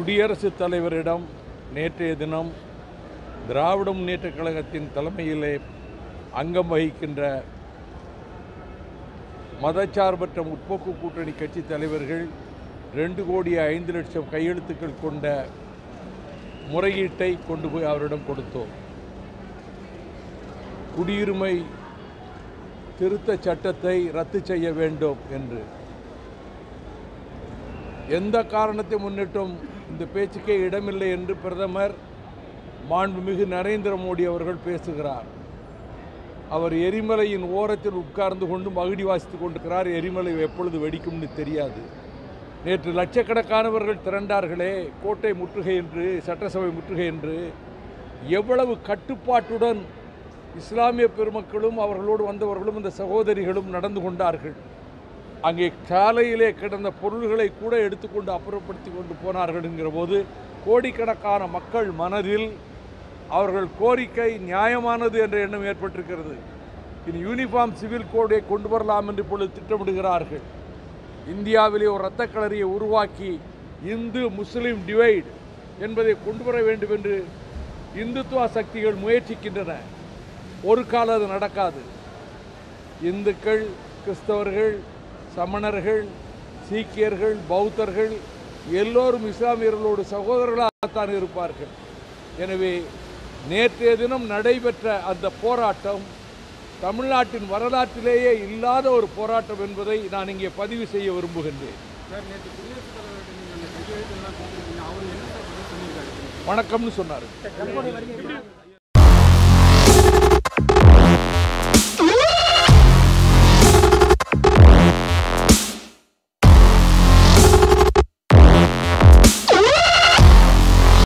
குடியரசுத் தலைவரிடம் நேற்றைய தினம் திராவிட முன்னேற்றக் கழகத்தின் தலைமையிலே அங்கம் வகிக்கின்ற மதச்சார்பற்ற முற்போக்கு கூட்டணி கட்சி தலைவர்கள் ரெண்டு கோடி ஐந்து லட்சம் கையெழுத்துக்கள் கொண்ட முறையீட்டை கொண்டு போய் அவரிடம் கொடுத்தோம் குடியுரிமை திருத்த சட்டத்தை ரத்து செய்ய வேண்டும் என்று எந்த காரணத்தை முன்னிட்டும் இந்த பேச்சுக்கே இடமில்லை என்று பிரதமர் மாண்புமிகு நரேந்திர மோடி அவர்கள் பேசுகிறார் அவர் எரிமலையின் ஓரத்தில் உட்கார்ந்து கொண்டு மகுடி வாசித்துக் கொண்டிருக்கிறார் எரிமலை எப்பொழுது வெடிக்கும்னு தெரியாது நேற்று லட்சக்கணக்கானவர்கள் திரண்டார்களே கோட்டை முற்றுகை என்று சட்டசபை முற்றுகை என்று எவ்வளவு கட்டுப்பாட்டுடன் இஸ்லாமிய பெருமக்களும் அவர்களோடு வந்தவர்களும் இந்த சகோதரிகளும் நடந்து கொண்டார்கள் அங்கே சாலையிலே கிடந்த பொருள்களை கூட எடுத்துக்கொண்டு அப்புறப்படுத்தி கொண்டு போனார்கள் என்கிற போது கோடிக்கணக்கான மக்கள் மனதில் அவர்கள் கோரிக்கை நியாயமானது என்ற எண்ணம் ஏற்பட்டிருக்கிறது இனி யூனிஃபார்ம் சிவில் கோடை கொண்டு வரலாம் என்று இப்பொழுது திட்டமிடுகிறார்கள் இந்தியாவிலே ஒரு இரத்த களரியை உருவாக்கி இந்து முஸ்லிம் டிவைட் என்பதை கொண்டு வர வேண்டும் என்று இந்துத்துவ சக்திகள் முயற்சிக்கின்றன ஒரு காலம் அது நடக்காது இந்துக்கள் கிறிஸ்தவர்கள் சமணர்கள் சீக்கியர்கள் பௌத்தர்கள் எல்லோரும் இஸ்லாமியர்களோடு சகோதரர்களாகத்தான் இருப்பார்கள் எனவே நேற்றைய தினம் நடைபெற்ற அந்த போராட்டம் தமிழ்நாட்டின் வரலாற்றிலேயே இல்லாத ஒரு போராட்டம் என்பதை நான் இங்கே பதிவு செய்ய விரும்புகின்றேன் சார் நேற்று குடியரசுத் தலைவர்கிட்ட நீங்கள் அந்த கையெழுத்து எல்லாம் கொடுத்துருக்கீங்க அவர் என்ன சார் பதில் சொல்லியிருக்காரு வணக்கம்னு சொன்னார்